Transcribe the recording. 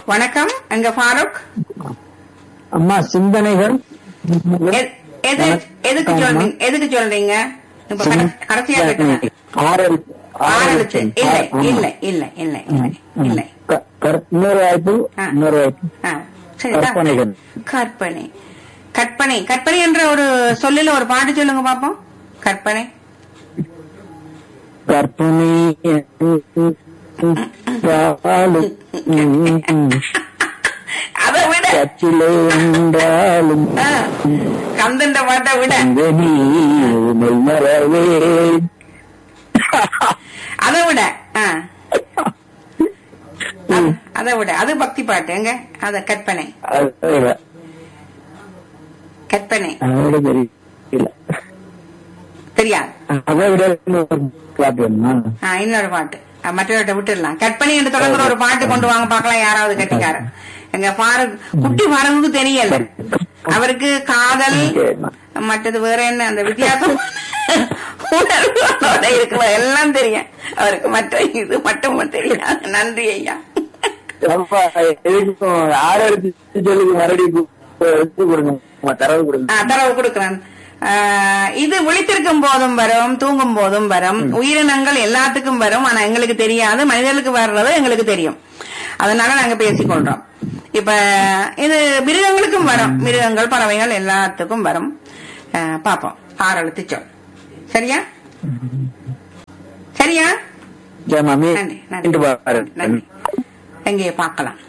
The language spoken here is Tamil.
வணக்கம் எங்க ஃபாரூக் அம்மா சிந்தனைகள் எ- எது எதுக்கு சொல்றீங்க எதுக்கு சொல்றீங்க இப்ப கட- கடைசியா கேட்டேன் ஆறு ஆறு எழுத்து இல்லை இல்லை இல்லை இல்லை இல்லை இல்லை இன்னொரு வாய்ப்பு ஆ. இன்னொரு வாய்ப்பு ஆ, சரிதான். கற்பனைகள். கற்பனை கற்பனை கற்பனை என்ற ஒரு சொல்லில ஒரு பாட்டு சொல்லுங்க பாப்போம் கற்பனை கற்பனை என்றாலும், ம், ம், அதை விட கச்சிலை என்றாலும் ஆ, கந்தண்ட பாட்டை விட அங்கு நீ உமை மறவே அதை விட ஆ. அ- அதை விட அது பக்தி பாட்டு எங்க அத கற்பனை அது கற்பனை அதோட தெரியல தெரியாது அதை விட இன்னொரு பாட்டு வேணுமா? ஆ, இன்னொரு பாட்டு அஹ், மற்றவர்கிட்ட விட்டுடலாம் கற்பனை என்று தொடங்குற ஒரு பாட்டு கொண்டு வாங்க பார்க்கலாம் யாராவது கட்டிக்காரன் எங்க பாரத் குட்டி பாரதுக்கு தெரியல அவருக்கு காதல் மற்றது வேற என்ன அந்த வித்தியாசம் உணர்வோட இருக்கிற எல்லாம் தெரியும் அவருக்கு மற்ற இது மட்டும் தெரியாது நன்றி ஐயா அப்பா, எதுக்கும் ஆறு எடுத்து சொல்லுங்க மறுபடியும் கு- எடுத்து கொடுங்க உங்க தரவு கொடுங்க ஆ, தரவு கொடுக்கிறேன் ஆ, இது விழித்திருக்கும் போதும் வரும் தூங்கும் போதும் வரும் உயிரினங்கள் எல்லாத்துக்கும் வரும் ஆனா எங்களுக்கு தெரியாது மனிதர்களுக்கு வர்றது எங்களுக்கு தெரியும் அதனால நாங்க பேசிக்கொள்றோம் இப்ப இது மிருகங்களுக்கும் வரும் மிருகங்கள் பறவைகள் எல்லாத்துக்கும் வரும் ஆ, பாப்போம் ஆறு எழுத்து சொல் சரியா சரியா ஜெயமாமி நன்றி மீண்டும் நன்றி பாரு. நன்றி எங்கே பார்க்கலாம்